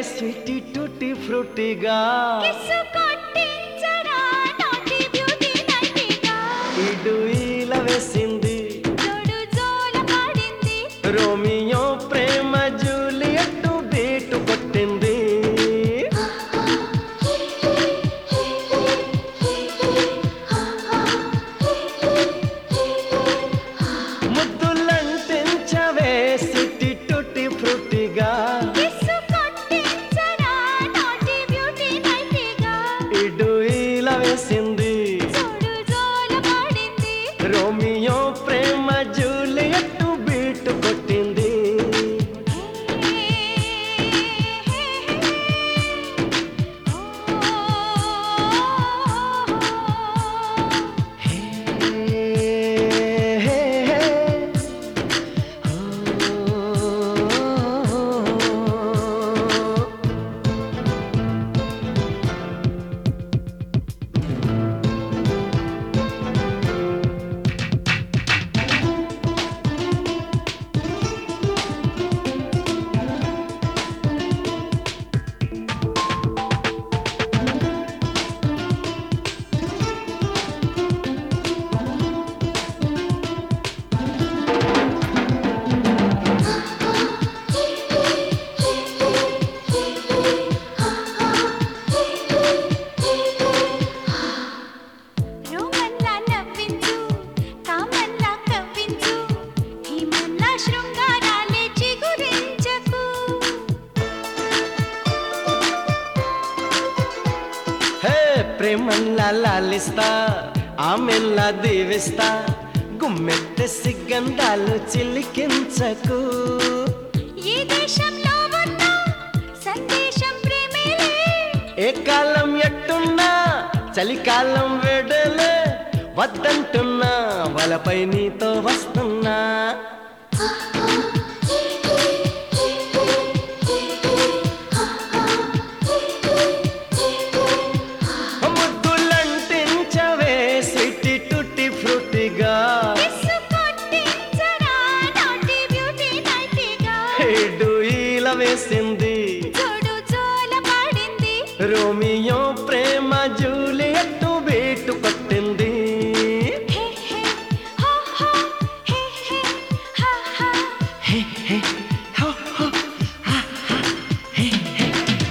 Sweety tutti ఫ్రూటీగా kiss కొట్టించరా naughty beauty నైటిగా ఇడు ఈల వేసింది జోడు జోల పాడింది రోమియో ప్రేమ జూలియట్ బీటు కొట్టింది ముద్దులంటించవే సిటీ టూటీ ఫ్రూటీగా కిస్సు కొట్టించరా నాటి బ్యూటీ నైటిగా ఇడు ఈల వేసింది జోడు జోల పాడింది రోమియో ప్రేమ జూలియట్ బీటు కొట్టింది హే, హే, హే. ఓ. రోమన్లా నవ్వించు కామన్లా కవ్వించు హిమన్లా శృంగారాలే చిగురించకు హే ప్రేమల్లా లాలిస్తా ఆమెల్లా దీవిస్తా గుమ్మెత్తే సిగ్గంధాలు చిలికించకు ఈ దేశంలో ఉన్న సందేశం ప్రేమేలే ఏ కాలం ఎట్టున్నా చలికాలం వెడలే వద్దంటున్నా వలపై నీతో వస్తున్నా ముద్దులంటించవే స్వీటీ టుట్టి ఫ్రూటిగా కిస్సు కొట్టించరా నాటి బ్యూటీ నైటిగా హేడు ఈల వేసింది జోడు జోల పాడింది రోమియో ప్రేమ జూలియట్ బీటు కొట్టింది హే హే హో హో హే హే హా హా హే హే హో హో హా హా హే హే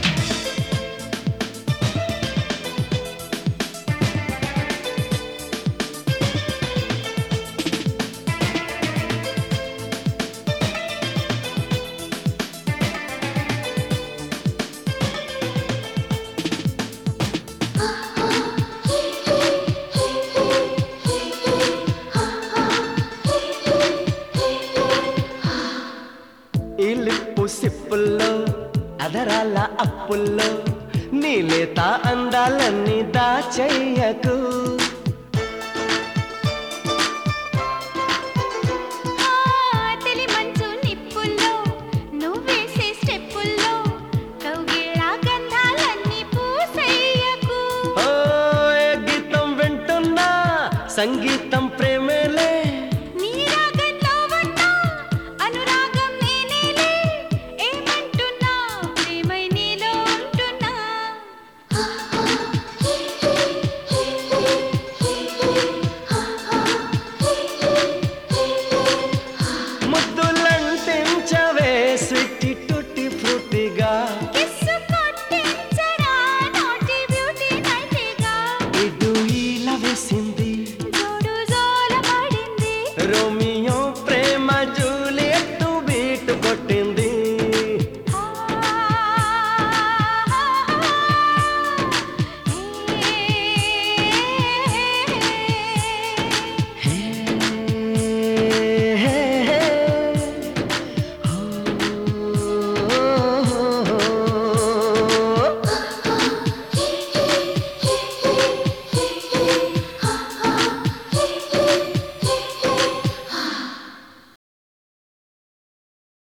ఈ లిప్పు సిప్పుల్లో అదరాల అప్పుల్లో నీలేత అందాలన్నీ దాచెయ్యకు ఆ తెలి మంచు నిప్పుల్లో నువ్వేసే స్టెప్పుల్లో కౌగిళ్ళ గంధాలన్నీ పూసెయ్యకు ఓ ఏ గీతం వింటున్నా సంగీతం